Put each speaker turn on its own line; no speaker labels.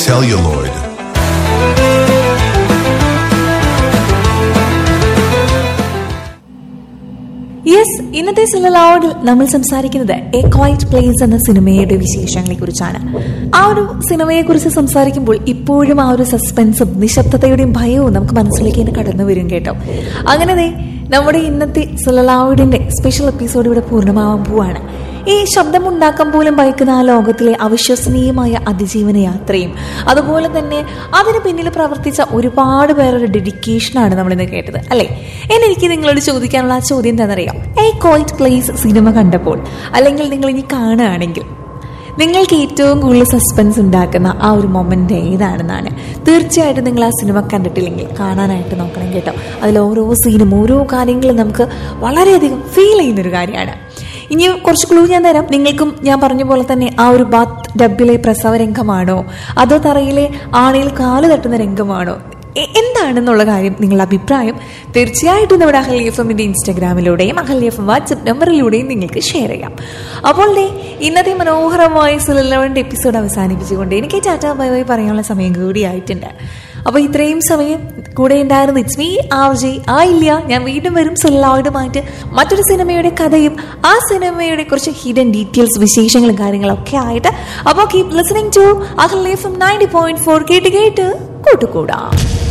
celluloid.
Yes ഇന്നത്തെ സിലലോഡിൽ നമ്മൾ സംസാരിക്കുന്നത് എ ക്വൈറ്റ് പ്ലേസ് എന്ന സിനിമയുടെ വിശേഷങ്ങളെ കുറിച്ചാണ് ആ ഒരു സിനിമയെ കുറിച്ച് സംസാരിക്കുമ്പോൾ ഇപ്പോഴും ആ ഒരു സസ്പെൻസും നിശബ്ദതയുടെയും ഭയവും നമുക്ക് മനസ്സിലേക്ക് തന്നെ കടന്നു വരും കേട്ടോ അങ്ങനെ ദേ നമ്മുടെ ഇന്നത്തെ സിലലോഡിന്റെ സ്പെഷ്യൽ എപ്പിസോഡ് ഇവിടെ പൂർണ്ണമാവാൻ പോവാണ് ഈ ശബ്ദമുണ്ടാക്കാൻ പോലും ഭയക്കുന്ന ആ ലോകത്തിലെ അവിശ്വസനീയമായ അതിജീവന യാത്രയും അതുപോലെ തന്നെ അതിന് പിന്നിൽ പ്രവർത്തിച്ച ഒരുപാട് പേരുടെ ഡെഡിക്കേഷനാണ് നമ്മൾ ഇന്ന് കേട്ടത് അല്ലെ എന്നെ എനിക്ക് നിങ്ങളോട് ചോദിക്കാനുള്ള ആ ചോദ്യം എന്താണെന്നറിയാം എ കോയിറ്റ് പ്ലേസ് സിനിമ കണ്ടപ്പോൾ അല്ലെങ്കിൽ നിങ്ങൾ ഇനി കാണുകയാണെങ്കിൽ നിങ്ങൾക്ക് ഏറ്റവും കൂടുതൽ സസ്പെൻസ് ഉണ്ടാക്കുന്ന ആ ഒരു മൊമെന്റ് ഏതാണെന്നാണ് തീർച്ചയായിട്ടും നിങ്ങൾ ആ സിനിമ കണ്ടിട്ടില്ലെങ്കിൽ കാണാനായിട്ട് നോക്കണം കേട്ടോ അതിൽ ഓരോ സീനും ഓരോ കാര്യങ്ങളും നമുക്ക് വളരെയധികം ഫീൽ ചെയ്യുന്നൊരു കാര്യമാണ് ഇനി കുറച്ച് ക്ലൂ ഞാൻ തരാം നിങ്ങൾക്കും ഞാൻ പറഞ്ഞ പോലെ തന്നെ ആ ഒരു ബാത്ത് ഡബിലെ പ്രസവ രംഗമാണോ അതോ തറയിലെ ആണിയിൽ കാല് തട്ടുന്ന രംഗമാണോ എ- എന്താണെന്നുള്ള കാര്യം നിങ്ങളുടെ അഭിപ്രായം തീർച്ചയായിട്ടും നമ്മുടെ അഹല്യ എഫ് എമ്മിന്റെ ഇൻസ്റ്റാഗ്രാമിലൂടെയും അഹല്യ എഫ് എം വാട്സപ്പ് നമ്പറിലൂടെയും നിങ്ങൾക്ക് ഷെയർ ചെയ്യാം അപ്പോൾ ദേ ഇന്നത്തെ മനോഹരമായ സുലലവന്റെ എപ്പിസോഡ് അവസാനിപ്പിച്ചുകൊണ്ട് എനിക്ക് ടാറ്റാ ബൈ ബൈ പറയാനുള്ള സമയം കൂടി ആയിട്ടുണ്ട് അപ്പോൾ ഇത്രയും സമയം കൂടെ ഉണ്ടായിരുന്ന ഇറ്റ്സ് മീ ആർ ജെ ആ ഇല്ല ഞാൻ വീണ്ടും വരും സുലലോയിഡുമായിട്ട് മറ്റൊരു സിനിമയുടെ കഥയും ആ സിനിമയുടെ കുറച്ച് ഹിഡൻ ഡീറ്റെയിൽസ് വിശേഷങ്ങളും കാര്യങ്ങളൊക്കെ ആയിട്ട് അപ്പോൾ keep listening to Ahalya F M ninety point four കേട്ട് കേട്ട് കൂട്ടുകൂടാം